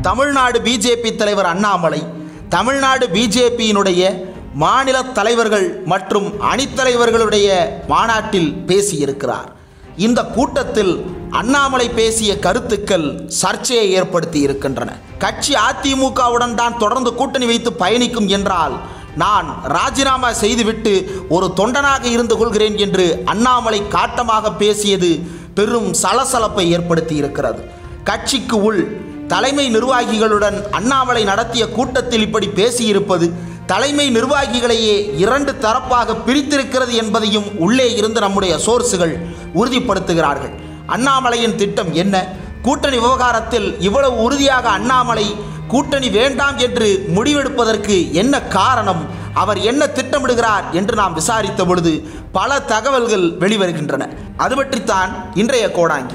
Tamil Nadu BJP தலைவர் அண்ணாமலை தமிழ்நாடு பிஜேபியினுடைய மாநில தலைவர்கள் மற்றும் அணித்தலைவர்களுடைய மாநாட்டில் பேசியிருக்கிறார் இந்த கூட்டத்தில் அண்ணாமலை பேசிய கருத்துக்கள் சர்ச்சையை ஏற்படுத்தி இருக்கின்றன கட்சி அதிமுகவுடன் தான் தொடர்ந்து கூட்டணி வைத்து பயணிக்கும் என்றால் நான் ராஜினாமா செய்துவிட்டு ஒரு தொண்டனாக இருந்து கொள்கிறேன் என்று அண்ணாமலை காட்டமாக பேசியது பெரும் சலசலப்பை ஏற்படுத்தி இருக்கிறது கட்சிக்கு உள் தலைமை நிர்வாகிகளுடன் அண்ணாமலை நடத்திய கூட்டத்தில் இப்படி பேசியிருப்பது தலைமை நிர்வாகிகளையே இரண்டு தரப்பாக பிரித்திருக்கிறது என்பதையும் உள்ளே இருந்து நம்முடைய சோர்ஸுகள் உறுதிப்படுத்துகிறார்கள் அண்ணாமலையின் திட்டம் என்ன கூட்டணி விவகாரத்தில் இவ்வளவு உறுதியாக அண்ணாமலை கூட்டணி வேண்டாம் என்று முடிவெடுப்பதற்கு என்ன காரணம் அவர் என்ன திட்டமிடுகிறார் என்று நாம் விசாரித்த பொழுது பல தகவல்கள் வெளிவருகின்றன அது பற்றித்தான் இன்றைய கோடாங்கி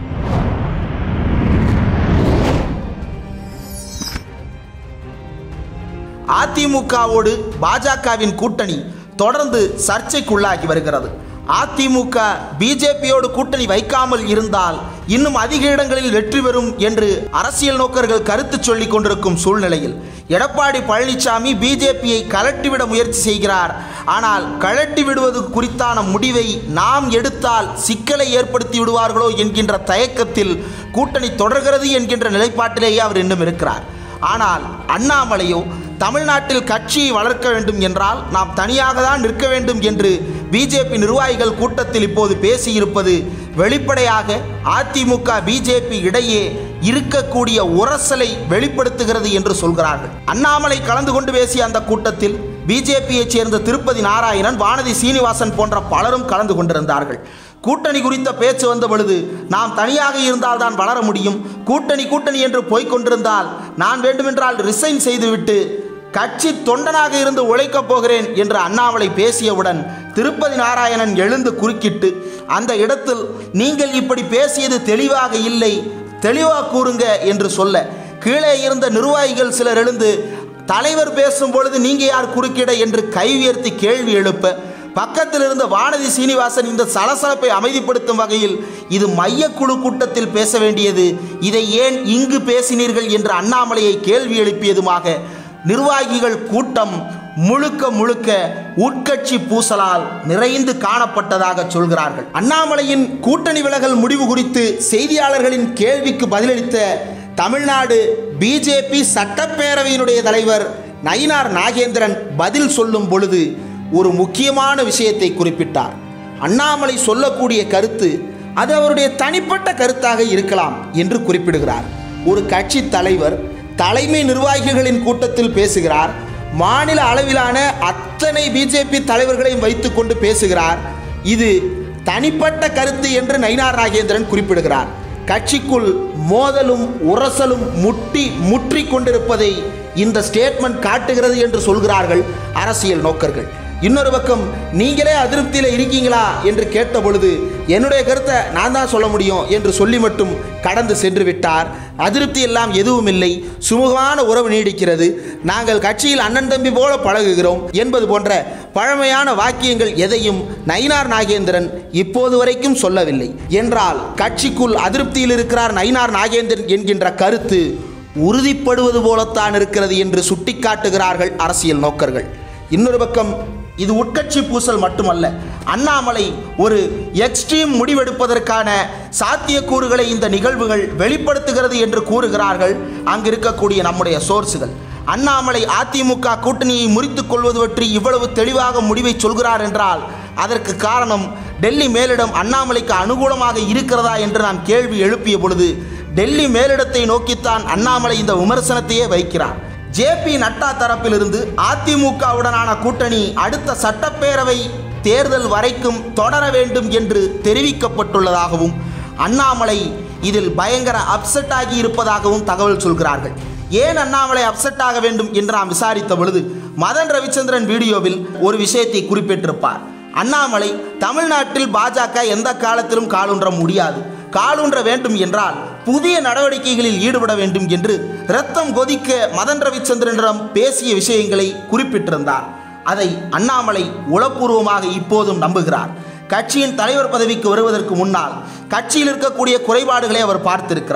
அதிமுகவோடு பாஜகவின் கூட்டணி தொடர்ந்து சர்ச்சைக்குள்ளாகி வருகிறது அதிமுக பிஜேபியோடு கூட்டணி வைக்காமல் இருந்தால் இன்னும் அதிக இடங்களில் வெற்றி பெறும் என்று அரசியல் நோக்கர்கள் கருத்து சொல்லிக் கொண்டிருக்கும் சூழ்நிலையில் எடப்பாடி பழனிசாமி பிஜேபியை கலட்டிவிட முயற்சி செய்கிறார் ஆனால் கலட்டி விடுவது குறித்தான முடிவை நாம் எடுத்தால் சிக்கலை ஏற்படுத்தி விடுவார்களோ என்கின்ற தயக்கத்தில் கூட்டணி தொடர்கிறது என்கின்ற நிலைப்பாட்டிலேயே அவர் இன்னும் இருக்கிறார் ஆனால் அண்ணாமலையோ தமிழ்நாட்டில் கட்சியை வளர்க்க வேண்டும் என்றால் நாம் தனியாக தான் நிற்க வேண்டும் என்று பிஜேபி நிர்வாகிகள் கூட்டத்தில் இப்போது பேசியிருப்பது வெளிப்படையாக அதிமுக பிஜேபி இடையே இருக்கக்கூடிய உரசலை வெளிப்படுத்துகிறது என்று சொல்கிறார்கள் அண்ணாமலை கலந்து கொண்டு பேசிய அந்த கூட்டத்தில் பிஜேபியைச் சேர்ந்த திருப்பதி நாராயணன் வானதி சீனிவாசன் போன்ற பலரும் கலந்து கொண்டிருந்தார்கள் கூட்டணி குறித்த பேச்சு வந்த பொழுது நாம் தனியாக இருந்தால் தான் வளர முடியும் கூட்டணி கூட்டணி என்று போய்க் கொண்டிருந்தால் நான் வேண்டுமென்றால் ரிசைன் செய்துவிட்டு கட்சி தொண்டனாக இருந்து உழைக்கப் போகிறேன் என்று அண்ணாமலை பேசியவுடன் திருப்பதி நாராயணன் எழுந்து குறுக்கிட்டு அந்த இடத்தில் நீங்கள் இப்படி பேசியது தெளிவாக இல்லை தெளிவாக கூறுங்க என்று சொல்ல கீழே இருந்த நிர்வாகிகள் சிலர் எழுந்து தலைவர் பேசும் பொழுது நீங்க யார் குறுக்கிட என்று கை உயர்த்தி கேள்வி எழுப்ப பக்கத்தில் இருந்த வானதி சீனிவாசன் இந்த சலசலப்பை அமைதிப்படுத்தும் வகையில் இது மையக்குழு கூட்டத்தில் பேச வேண்டியது இதை ஏன் இங்கு பேசினீர்கள் என்று அண்ணாமலையை கேள்வி எழுப்பியதுமாக நிர்வாகிகள் கூட்டம் முழுக்க முழுக்க உட்கட்சி பூசலால் நிறைந்து காணப்பட்டதாக சொல்கிறார்கள் அண்ணாமலையின் கூட்டணி விலகல் முடிவு குறித்து செய்தியாளர்களின் கேள்விக்கு பதிலளித்த தமிழ்நாடு பிஜேபி சட்டப்பேரவையினுடைய தலைவர் நயினார் நாகேந்திரன் பதில் சொல்லும் பொழுது ஒரு முக்கியமான விஷயத்தை குறிப்பிட்டார் அண்ணாமலை சொல்லக்கூடிய கருத்து அது அவருடைய தனிப்பட்ட கருத்தாக இருக்கலாம் என்று குறிப்பிடுகிறார் ஒரு கட்சி தலைவர் தலைமை நிர்வாகிகளின் கூட்டத்தில் பேசுகிறார் மாநில அளவிலான அத்தனை பிஜேபி தலைவர்களையும் வைத்துக்கொண்டு பேசுகிறார் இது தனிப்பட்ட கருத்து என்று நயினார் நாகேந்திரன் குறிப்பிடுகிறார் கட்சிக்குள் மோதலும் உரசலும் முட்டி முற்றிக் கொண்டிருப்பதை இந்த ஸ்டேட்மெண்ட் காட்டுகிறது என்று சொல்கிறார்கள் அரசியல் நோக்கர்கள் இன்னொரு பக்கம் நீங்களே அதிருப்தியில் இருக்கீங்களா என்று கேட்ட பொழுது என்னுடைய கருத்தை நான் தான் சொல்ல முடியும் என்று சொல்லி மட்டும் கடந்து சென்று விட்டார் அதிருப்தி எல்லாம் எதுவும் இல்லை சுமூகமான உறவு நீடிக்கிறது நாங்கள் கட்சியில் அண்ணன் தம்பி போல பழகுகிறோம் என்பது போன்ற பழமையான வாக்கியங்கள் எதையும் நயினார் நாகேந்திரன் இப்போது வரைக்கும் சொல்லவில்லை என்றால் கட்சிக்குள் அதிருப்தியில் இருக்கிறார் நயினார் நாகேந்திரன் என்கின்ற கருத்து உறுதிப்படுவது போலத்தான் இருக்கிறது என்று சுட்டிக்காட்டுகிறார்கள் அரசியல் நோக்கர்கள் இன்னொரு பக்கம் இது உட்கட்சி பூசல் மட்டுமல்ல அண்ணாமலை ஒரு எக்ஸ்ட்ரீம் முடிவெடுப்பதற்கான சாத்தியக்கூறுகளை இந்த நிகழ்வுகள் வெளிப்படுத்துகிறது என்று கூறுகிறார்கள் அங்கு இருக்கக்கூடிய நம்முடைய சோர்ஸுகள் அண்ணாமலை அதிமுக கூட்டணியை முறித்துக் கொள்வது பற்றி இவ்வளவு தெளிவாக முடிவை சொல்கிறார் என்றால் அதற்கு காரணம் டெல்லி மேலிடம் அண்ணாமலைக்கு அனுகூலமாக இருக்கிறதா என்று நாம் கேள்வி எழுப்பிய பொழுது டெல்லி மேலிடத்தை நோக்கித்தான் அண்ணாமலை இந்த விமர்சனத்தையே வைக்கிறார் ஜேபி நட்டா தரப்பிலிருந்து அதிமுகவுடனான கூட்டணி அடுத்த சட்டப்பேரவை தேர்தல் வரைக்கும் தொடர வேண்டும் என்று தெரிவிக்கப்பட்டுள்ளதாகவும் அண்ணாமலை இதில் பயங்கர அப்செட் ஆகி இருப்பதாகவும் தகவல் சொல்கிறார்கள் ஏன் அண்ணாமலை அப்செட் ஆக வேண்டும் என்று நாம் விசாரித்த பொழுது மதன் ரவிச்சந்திரன் வீடியோவில் ஒரு விஷயத்தை குறிப்பிட்டிருப்பார் அண்ணாமலை தமிழ்நாட்டில் பாஜக எந்த காலத்திலும் காலூன்ற முடியாது காலூன்ற வேண்டும் என்றால் புதிய நடவடிக்கைகளில் ஈடுபட வேண்டும் என்று ரத்தம் கொதிக்க மதன் ரவிச்சந்திரனிடம் பேசிய விஷயங்களை குறிப்பிட்டிருந்தார் அதை அண்ணாமலை உளப்பூர்வமாக இப்போதும் நம்புகிறார் கட்சியின் தலைவர் பதவிக்கு வருவதற்கு முன்னால் கட்சியில் இருக்கக்கூடிய குறைபாடுகளை அவர் பார்த்திருக்கிறார்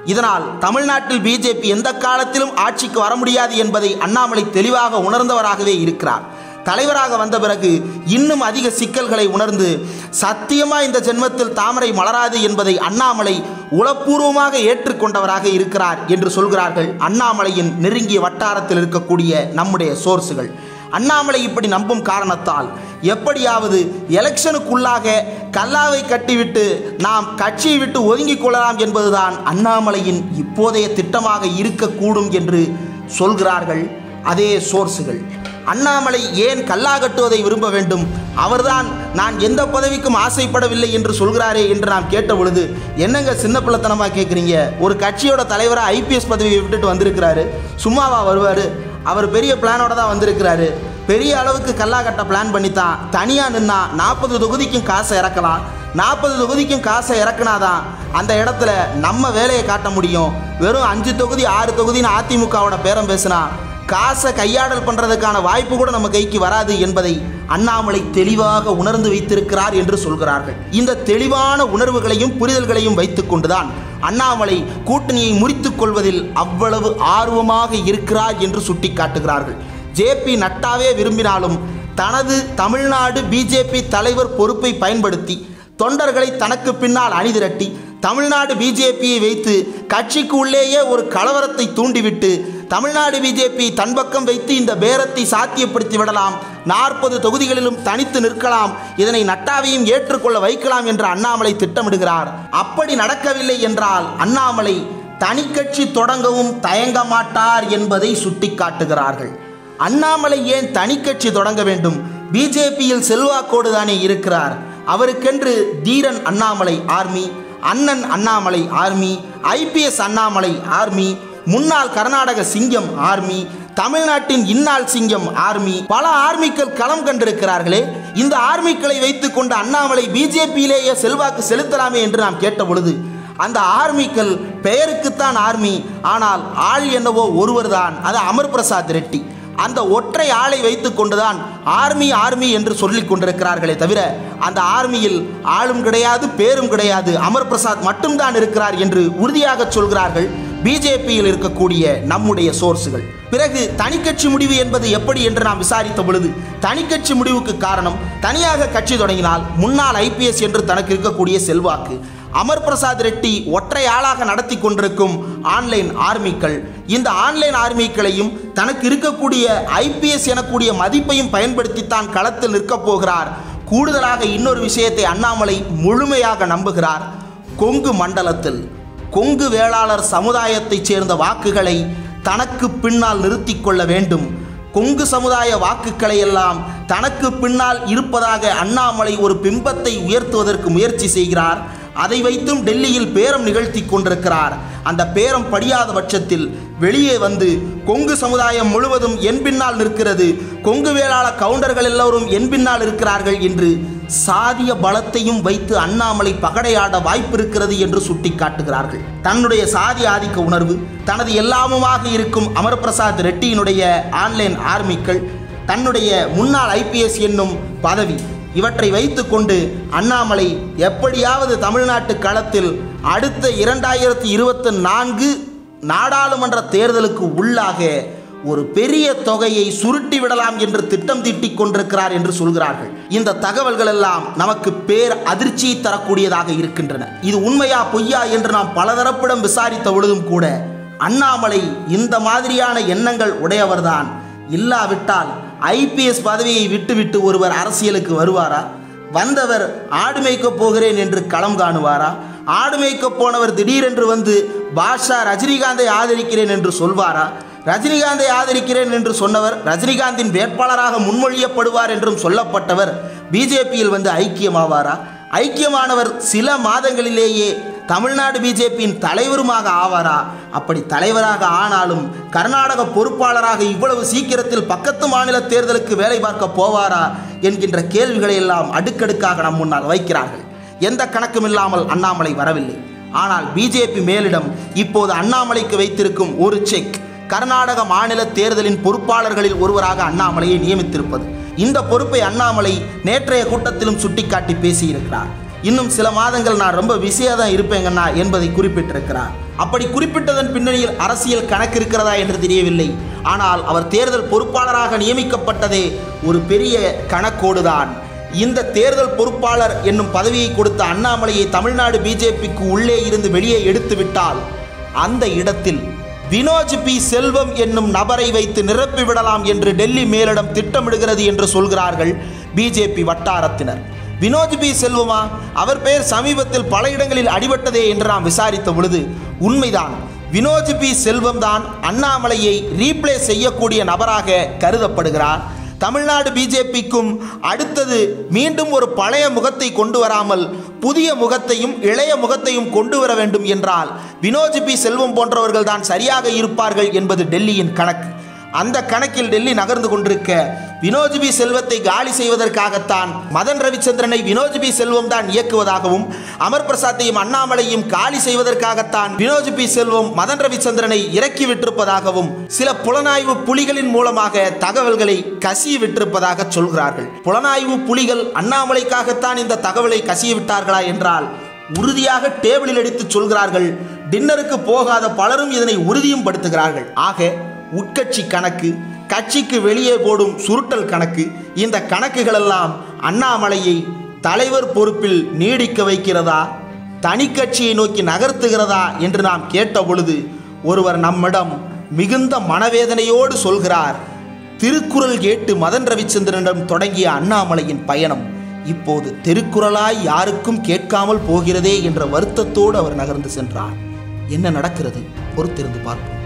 இதனால் தமிழ்நாட்டில் பிஜேபி எந்த காலத்திலும் ஆட்சிக்கு வர முடியாது என்பதை அண்ணாமலை தெளிவாக உணர்ந்தவராகவே இருக்கிறார் தலைவராக வந்த பிறகு இன்னும் அதிக சிக்கல்களை உணர்ந்து சத்தியமா இந்த ஜென்மத்தில் தாமரை மலராது என்பதை அண்ணாமலை உளப்பூர்வமாக ஏற்றுக்கொண்டவராக இருக்கிறார் என்று சொல்கிறார்கள் அண்ணாமலையின் நெருங்கிய வட்டாரத்தில் இருக்கக்கூடிய நம்முடைய சோர்ஸுகள் அண்ணாமலை இப்படி நம்பும் காரணத்தால் எப்படியாவது எலெக்ஷனுக்குள்ளாக கல்லாவை கட்டிவிட்டு நாம் கட்சியை விட்டு ஒதுங்கிக் கொள்ளலாம் என்பதுதான் அண்ணாமலையின் இப்போதைய திட்டமாக இருக்கக்கூடும் என்று சொல்கிறார்கள் அதே சோர்ஸுகள் அண்ணாமலை ஏன் கல்லா கட்டுவதை விரும்ப வேண்டும் அவர்தான் நான் எந்த பதவிக்கும் ஆசைப்படவில்லை என்று சொல்கிறாரே என்று நாம் கேட்ட பொழுது என்னங்க சின்ன பிள்ளைத்தனமாக கேட்குறீங்க ஒரு கட்சியோட தலைவராக ஐபிஎஸ் பதவியை விட்டுட்டு வந்திருக்கிறாரு சும்மாவா வருவார் அவர் பெரிய பிளானோட தான் வந்திருக்கிறாரு பெரிய அளவுக்கு கல்லா கட்ட பிளான் பண்ணித்தான் தனியாக நின்னா நாற்பது தொகுதிக்கும் காசை இறக்கலாம் நாற்பது தொகுதிக்கும் காசை இறக்குனாதான் அந்த இடத்துல நம்ம வேலையை காட்ட முடியும் வெறும் அஞ்சு தொகுதி ஆறு தொகுதின்னு அதிமுகவோட பேரம் பேசினா காசை கையாடல் பண்ணுறதுக்கான வாய்ப்பு கூட நம்ம கைக்கு வராது என்பதை அண்ணாமலை தெளிவாக உணர்ந்து வைத்திருக்கிறார் என்று சொல்கிறார்கள் இந்த தெளிவான உணர்வுகளையும் புரிதல்களையும் வைத்துக்கொண்டுதான் அண்ணாமலை கூட்டணியை முறித்துக் கொள்வதில் அவ்வளவு ஆர்வமாக இருக்கிறார் என்று சுட்டிக்காட்டுகிறார்கள் ஜேபி நட்டாவே விரும்பினாலும் தனது தமிழ்நாடு பிஜேபி தலைவர் பொறுப்பை பயன்படுத்தி தொண்டர்களை தனக்கு பின்னால் அணிதிரட்டி தமிழ்நாடு பிஜேபியை வைத்து கட்சிக்கு உள்ளேயே ஒரு கலவரத்தை தூண்டிவிட்டு தமிழ்நாடு பிஜேபி தன் பக்கம் வைத்து இந்த பேரத்தை சாத்தியப்படுத்தி விடலாம் நாற்பது தொகுதிகளிலும் தனித்து நிற்கலாம் இதனை நட்டாவையும் ஏற்றுக்கொள்ள வைக்கலாம் என்று அண்ணாமலை திட்டமிடுகிறார் அப்படி நடக்கவில்லை என்றால் அண்ணாமலை தனிக்கட்சி தொடங்கவும் தயங்க மாட்டார் என்பதை சுட்டிக்காட்டுகிறார்கள் அண்ணாமலை ஏன் தனிக்கட்சி தொடங்க வேண்டும் பிஜேபியில் செல்வாக்கோடு தானே இருக்கிறார் அவருக்கென்று தீரன் அண்ணாமலை ஆர்மி அண்ணன் Annamalai army IPS Annamalai army முன்னாள் கர்நாடக சிங்கம் ஆர்மி தமிழ்நாட்டின் இந்நாள் சிங்கம் ஆர்மி பல ஆர்மிக்கள் களம் கண்டிருக்கிறார்களே இந்த ஆர்மிக்களை வைத்துக்கொண்டு அண்ணாமலை பிஜேபியிலேயே செல்வாக்கு செலுத்தலாமே என்று நாம் கேட்ட பொழுது அந்த ஆர்மிக்கள் பெயருக்குத்தான் ஆர்மி ஆனால் ஆள் என்னவோ ஒருவர்தான் அது அமர் பிரசாத் ரெட்டி அந்த ஒற்றை ஆளை வைத்துக் கொண்டுதான் ஆர்மி ஆர்மி என்று சொல்லிக் கொண்டிருக்கிறார்களே தவிர அந்த ஆர்மியில் ஆளும் கிடையாது பேரும் கிடையாது அமர் பிரசாத் மட்டும்தான் இருக்கிறார் என்று உறுதியாக சொல்கிறார்கள் பிஜேபியில் இருக்கக்கூடிய நம்முடைய சோர்ஸுகள் பிறகு தனிக்கட்சி முடிவு என்பது எப்படி என்று நாம் விசாரித்த பொழுது தனிக்கட்சி முடிவுக்கு காரணம் தனியாக கட்சி தொடங்கினால் முன்னாள் ஐபிஎஸ் என்று தனக்கு இருக்கக்கூடிய செல்வாக்கு அமர் பிரசாத் ரெட்டி ஒற்றை ஆளாக நடத்தி கொண்டிருக்கும் ஆன்லைன் ஆர்மிக்கள் இந்த ஆன்லைன் ஆர்மிக்களையும் தனக்கு இருக்கக்கூடிய ஐபிஎஸ் எனக்கூடிய மதிப்பையும் பயன்படுத்தித்தான் களத்தில் நிற்கப் போகிறார் கூடுதலாக இன்னொரு விஷயத்தை அண்ணாமலை முழுமையாக நம்புகிறார் கொங்கு மண்டலத்தில் கொங்கு வேளாளர் சமுதாயத்தைச் சேர்ந்த வாக்குகளை தனக்கு பின்னால் நிறுத்தி கொள்ள வேண்டும் கொங்கு சமுதாய வாக்குகளை எல்லாம் தனக்கு பின்னால் இருப்பதாக அண்ணாமலை ஒரு பிம்பத்தை உயர்த்துவதற்கு முயற்சி செய்கிறார் அதை வைத்தும் டெல்லியில் பேரம் நிகழ்த்தி கொண்டிருக்கிறார் அந்த பேரம் படியாத பட்சத்தில் வெளியே வந்து கொங்கு சமுதாயம் முழுவதும் என் பின்னால் நிற்கிறது கொங்கு வேளாள கவுண்டர்கள் எல்லோரும் என் பின்னால் இருக்கிறார்கள் என்று சாதிய பலத்தையும் வைத்து அண்ணாமலை பகடையாட வாய்ப்பு இருக்கிறது என்று சுட்டிக்காட்டுகிறார்கள் தன்னுடைய சாதி ஆதிக்க உணர்வு தனது எல்லாமுமாக இருக்கும் அமர் பிரசாத் ரெட்டியினுடைய ஆன்லைன் ஆர்மிக்கள் தன்னுடைய முன்னாள் ஐபிஎஸ் என்னும் பதவி இவற்றை வைத்துக்கொண்டு அண்ணாமலை எப்படியாவது தமிழ்நாட்டு களத்தில் அடுத்த இரண்டாயிரத்தி இருபத்தி நான்கு நாடாளுமன்ற தேர்தலுக்கு உள்ளாக ஒரு பெரிய தொகையை சுருட்டி விடலாம் என்று திட்டம் தீட்டிக் கொண்டிருக்கிறார் என்று சொல்கிறார்கள் இந்த தகவல்கள் எல்லாம் நமக்கு பேர் அதிர்ச்சியை தரக்கூடியதாக இருக்கின்றன இது உண்மையா பொய்யா என்று நாம் பலதரப்பிடம் விசாரித்த பொழுதும் கூட அண்ணாமலை இந்த மாதிரியான எண்ணங்கள் உடையவர்தான் இல்லாவிட்டால் ஐபிஎஸ் பதவியை விட்டுவிட்டு ஒருவர் அரசியலுக்கு வருவாரா வந்தவர் ஆடு மேய்க்கப் போகிறேன் என்று களம் காணுவாரா ஆடு மேய்க்கப் போனவர் திடீரென்று வந்து பாஷா ரஜினிகாந்தை ஆதரிக்கிறேன் என்று சொல்வாரா ரஜினிகாந்தை ஆதரிக்கிறேன் என்று சொன்னவர் ரஜினிகாந்தின் வேட்பாளராக முன்மொழியப்படுவார் என்றும் சொல்லப்பட்டவர் பிஜேபியில் வந்து ஐக்கியமாவாரா ஐக்கியமானவர் சில மாதங்களிலேயே தமிழ்நாடு பிஜேபியின் தலைவருமாக ஆவாரா அப்படி தலைவராக ஆனாலும் கர்நாடக பொறுப்பாளராக இவ்வளவு சீக்கிரத்தில் பக்கத்து மாநில தேர்தலுக்கு வேலை பார்க்க போவாரா என்கின்ற கேள்விகளை எல்லாம் அடுக்கடுக்காக நம் முன்னால் வைக்கிறார்கள் எந்த கணக்கும் இல்லாமல் அண்ணாமலை வரவில்லை ஆனால் பிஜேபி மேலிடம் இப்போது அண்ணாமலைக்கு வைத்திருக்கும் ஒரு செக் கர்நாடக மாநில தேர்தலின் பொறுப்பாளர்களில் ஒருவராக அண்ணாமலையை நியமித்திருப்பது இந்த பொறுப்பை அண்ணாமலை நேற்றைய கூட்டத்திலும் சுட்டிக்காட்டி பேசியிருக்கிறார் இன்னும் சில மாதங்கள் நான் ரொம்ப பிஸியாக தான் இருப்பேங்கண்ணா என்பதை குறிப்பிட்டிருக்கிறார் அப்படி குறிப்பிட்டதன் பின்னணியில் அரசியல் கணக்கு இருக்கிறதா என்று தெரியவில்லை ஆனால் அவர் தேர்தல் பொறுப்பாளராக நியமிக்கப்பட்டதே ஒரு பெரிய கணக்கோடுதான் இந்த தேர்தல் பொறுப்பாளர் என்னும் பதவியை கொடுத்த அண்ணாமலையை தமிழ்நாடு பிஜேபிக்கு உள்ளே இருந்து வெளியே எடுத்து விட்டால் அந்த இடத்தில் வினோஜ் பி செல்வம் என்னும் நபரை வைத்து நிரப்பி விடலாம் என்று டெல்லி மேலிடம் திட்டமிடுகிறது என்று சொல்கிறார்கள் பிஜேபி வட்டாரத்தினர் வினோஜ் பி செல்வமா அவர் பெயர் சமீபத்தில் பல இடங்களில் அடிபட்டதே என்று நாம் விசாரித்த பொழுது உண்மைதான் வினோஜ் பி செல்வம் தான் அண்ணாமலையை ரீப்ளேஸ் செய்யக்கூடிய நபராக கருதப்படுகிறார் தமிழ்நாடு பிஜேபிக்கும் அடுத்தது மீண்டும் ஒரு பழைய முகத்தை கொண்டு வராமல் புதிய முகத்தையும் இளைய முகத்தையும் கொண்டு வர வேண்டும் என்றால் வினோஜ் பி செல்வம் போன்றவர்கள் தான் சரியாக இருப்பார்கள் என்பது டெல்லியின் கணக்கு அந்த கணக்கில் டெல்லி நகர்ந்து கொண்டிருக்க வினோஜ் பி செல்வத்தை காலி செய்வதற்காகத்தான் மதன் ரவிச்சந்திரனை வினோஜ் பி செல்வம் தான் இயக்குவதாகவும் அமர் பிரசாத்தையும் அண்ணாமலையும் காலி செய்வதற்காகத்தான் வினோஜ் பி செல்வம் மதன் ரவிச்சந்திரனை இறக்கி விட்டிருப்பதாகவும் சில புலனாய்வு புலிகளின் மூலமாக தகவல்களை கசிய விட்டிருப்பதாக சொல்கிறார்கள் புலனாய்வு புலிகள் அண்ணாமலைக்காகத்தான் இந்த தகவலை கசிய விட்டார்களா என்றால் உறுதியாக டேபிளில் அடித்து சொல்கிறார்கள் டின்னருக்கு போகாத பலரும் இதனை உறுதியும் படுத்துகிறார்கள் ஆக உட்கட்சி கணக்கு கட்சிக்கு வெளியே போடும் சுருட்டல் கணக்கு இந்த கணக்குகளெல்லாம் அண்ணாமலையை தலைவர் பொறுப்பில் நீடிக்க வைக்கிறதா தனி கட்சியை நோக்கி நகர்த்துகிறதா என்று நாம் கேட்ட பொழுது ஒருவர் நம்மிடம் மிகுந்த மனவேதனையோடு சொல்கிறார் திருக்குறள் கேட்டு மதன் ரவிச்சந்திரனிடம் தொடங்கிய அண்ணாமலையின் பயணம் இப்போது திருக்குறளாய் யாருக்கும் கேட்காமல் போகிறதே என்ற வருத்தத்தோடு அவர் நகர்ந்து சென்றார் என்ன நடக்கிறது பொறுத்திருந்து பார்ப்போம்